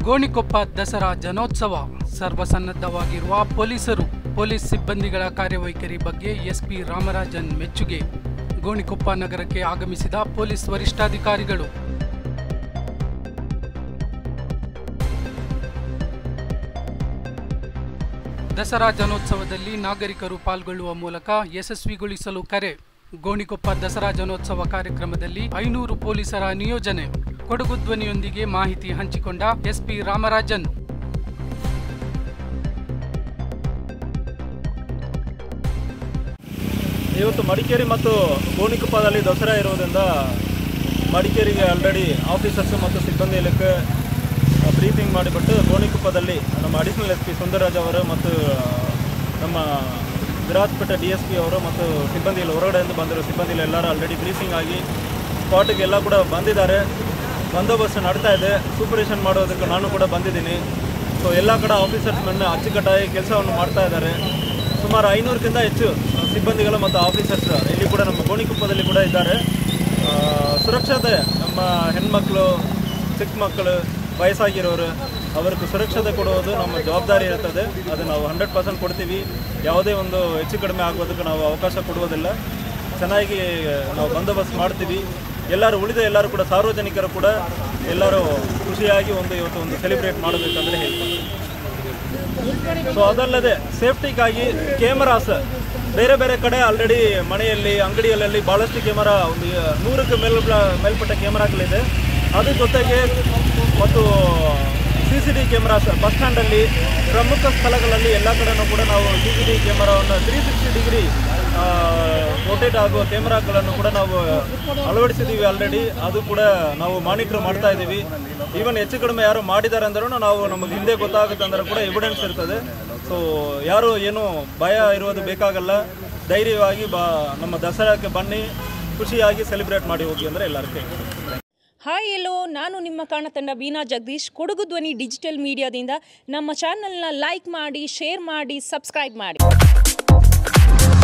ಗೋಣಿಕೊಪ್ಪ ದಸರಾ ಜನೋತ್ಸವ ಸರ್ವಸನ್ನದ್ಧವಾಗಿರುವ ಪೊಲೀಸರು ಪೊಲೀಸ್ ಸಿಬ್ಬಂದಿಗಳ ಕಾರ್ಯವೈಖರಿ ಬಗ್ಗೆ ಎಸ್ಪಿ ರಾಮರಾಜನ್ ಮೆಚ್ಚುಗೆ ಗೋಣಿಕೊಪ್ಪ ನಗರಕ್ಕೆ ಆಗಮಿಸಿದ ಪೊಲೀಸ್ ವರಿಷ್ಠಾಧಿಕಾರಿಗಳು ದಸರಾ ಜನೋತ್ಸವದಲ್ಲಿ ನಾಗರಿಕರು ಪಾಲ್ಗೊಳ್ಳುವ ಮೂಲಕ ಯಶಸ್ವಿಗೊಳಿಸಲು ಕರೆ ಗೋಣಿಕೊಪ್ಪ ದಸರಾ ಜನೋತ್ಸವ ಕಾರ್ಯಕ್ರಮದಲ್ಲಿ ಐನೂರು ಪೊಲೀಸರ ನಿಯೋಜನೆ ಕೊಡಗು ಧ್ವನಿಯೊಂದಿಗೆ ಮಾಹಿತಿ ಹಂಚಿಕೊಂಡ ಎಸ್ಪಿ ರಾಮರಾಜನ್ ಇವತ್ತು ಮಡಿಕೇರಿ ಮತ್ತು ಗೋಣಿಕೊಪ್ಪದಲ್ಲಿ ದಸರಾ ಇರೋದ್ರಿಂದ ಮಡಿಕೇರಿಗೆ ಆಲ್ರೆಡಿ ಆಫೀಸರ್ಸ್ ಮತ್ತು ಸಿಬ್ಬಂದಿ ಇಲ್ಲಕ್ಕೆ ಬ್ರೀಫಿಂಗ್ ಮಾಡಿಬಿಟ್ಟು ಗೋಣಿಕೊಪ್ಪದಲ್ಲಿ ನಮ್ಮ ಅಡಿಷನಲ್ ಎಸ್ ಪಿ ಸುಂದರರಾಜ್ ಅವರು ಮತ್ತು ನಮ್ಮ ವಿರಾಜಪೇಟೆ ಡಿ ಎಸ್ ಪಿ ಅವರು ಮತ್ತು ಸಿಬ್ಬಂದಿ ಇಲ್ಲಿ ಹೊರಗಡೆಯಿಂದ ಬಂದಿರೋ ಸಿಬ್ಬಂದಿ ಎಲ್ಲರೂ ಆಲ್ರೆಡಿ ಬ್ರೀಫಿಂಗ್ ಆಗಿ ಸ್ಪಾಟಿಗೆ ಎಲ್ಲ ಕೂಡ ಬಂದಿದ್ದಾರೆ ಬಂದೋಬಸ್ತ್ ನಡ್ತಾ ಇದೆ ಸೂಪರೇಷನ್ ಮಾಡೋದಕ್ಕೆ ನಾನು ಕೂಡ ಬಂದಿದ್ದೀನಿ ಸೊ ಎಲ್ಲ ಕಡೆ ಆಫೀಸರ್ಸ್ ನನ್ನ ಅಚ್ಚುಕಟ್ಟಾಗಿ ಕೆಲಸವನ್ನು ಮಾಡ್ತಾ ಇದ್ದಾರೆ ಸುಮಾರು ಐನೂರಕ್ಕಿಂತ ಹೆಚ್ಚು ಸಿಬ್ಬಂದಿಗಳು ಮತ್ತು ಆಫೀಸರ್ಸ್ ಇಲ್ಲಿ ಕೂಡ ನಮ್ಮ ಗೋಣಿಕೊಪ್ಪದಲ್ಲಿ ಕೂಡ ಇದ್ದಾರೆ ಆ, ಸುರಕ್ಷತೆ ನಮ್ಮ ಹೆಣ್ಮಕ್ಳು ಚಿಕ್ಕ ಮಕ್ಕಳು ವಯಸ್ಸಾಗಿರೋರು ಅವ್ರಿಗೆ ಸುರಕ್ಷತೆ ಕೊಡುವುದು ನಮ್ಮ ಜವಾಬ್ದಾರಿ ಇರ್ತದೆ ಅದು ನಾವು ಹಂಡ್ರೆಡ್ ಪರ್ಸೆಂಟ್ ಕೊಡ್ತೀವಿ ಯಾವುದೇ ಒಂದು ಹೆಚ್ಚು ಕಡಿಮೆ ಆಗೋದಕ್ಕೆ ನಾವು ಅವಕಾಶ ಕೊಡುವುದಿಲ್ಲ ಚೆನ್ನಾಗಿ ನಾವು ಬಂದೋಬಸ್ತ್ ಮಾಡ್ತೀವಿ ಎಲ್ಲರೂ ಉಳಿದ ಎಲ್ಲರೂ ಕೂಡ ಸಾರ್ವಜನಿಕರು ಕೂಡ ಎಲ್ಲರೂ ಖುಷಿಯಾಗಿ ಒಂದು ಇವತ್ತು ಒಂದು ಸೆಲೆಬ್ರೇಟ್ ಮಾಡಬೇಕಂದ್ರೆ ಹೇಳ್ತೀನಿ ಸೊ ಅದಲ್ಲದೆ ಸೇಫ್ಟಿಗಾಗಿ ಕ್ಯಾಮರಾಸ್ ಬೇರೆ ಬೇರೆ ಕಡೆ ಆಲ್ರೆಡಿ ಮನೆಯಲ್ಲಿ ಅಂಗಡಿಯಲ್ಲಿ ಭಾಳಷ್ಟು ಕ್ಯಾಮರಾ ಒಂದು ನೂರಕ್ಕೆ ಮೇಲ್ ಮೇಲ್ಪಟ್ಟ ಕ್ಯಾಮರಾಗಳಿದೆ ಅದ್ರ ಜೊತೆಗೆ ಮತ್ತು C C T cameras bus ಸ್ಟ್ಯಾಂಡಲ್ಲಿ ಪ್ರಮುಖ ಸ್ಥಳಗಳಲ್ಲಿ ಎಲ್ಲ ಕಡೆನೂ ಕೂಡ ನಾವು ಸಿ ಸಿ ಟಿ ಕ್ಯಾಮರಾವನ್ನು ತ್ರೀ ಸಿಕ್ಸ್ಟಿ ಡಿಗ್ರಿ ರೊಟೇಟ್ ಆಗುವ ಕ್ಯಾಮ್ರಾಗಳನ್ನು ಕೂಡ ನಾವು ಅಳವಡಿಸಿದ್ದೀವಿ ಆಲ್ರೆಡಿ ಅದು ಕೂಡ ನಾವು ಮಾನಿಟರ್ ಮಾಡ್ತಾ ಇದ್ದೀವಿ ಈವನ್ ಹೆಚ್ಚು ಕಡಿಮೆ ಯಾರು ಮಾಡಿದ್ದಾರೆ ಅಂದ್ರೂ ನಾವು ನಮಗೆ ಹಿಂದೆ ಗೊತ್ತಾಗುತ್ತೆ ಅಂದ್ರೆ ಕೂಡ ಎವಿಡೆನ್ಸ್ ಇರ್ತದೆ ಸೊ ಯಾರು ಏನು ಭಯ ಇರೋದು ಬೇಕಾಗಲ್ಲ ಧೈರ್ಯವಾಗಿ ಬಾ ನಮ್ಮ ದಸರಾಕ್ಕೆ ಬನ್ನಿ ಖುಷಿಯಾಗಿ ಸೆಲೆಬ್ರೇಟ್ ಮಾಡಿ ಹೋಗಿ ಅಂದರೆ ಎಲ್ಲರೂ ಕೇಳ್ತೀನಿ ಹಾಯ್ ಎಲ್ಲೋ ನಾನು ನಿಮ್ಮ ಕಾಣತಂಡ ಬೀನಾ ಜಗದೀಶ್ ಕೊಡಗು ಧ್ವನಿ ಡಿಜಿಟಲ್ ಮೀಡಿಯಾದಿಂದ ನಮ್ಮ ಚಾನಲ್ನ ಲೈಕ್ ಮಾಡಿ ಶೇರ್ ಮಾಡಿ ಸಬ್ಸ್ಕ್ರೈಬ್ ಮಾಡಿ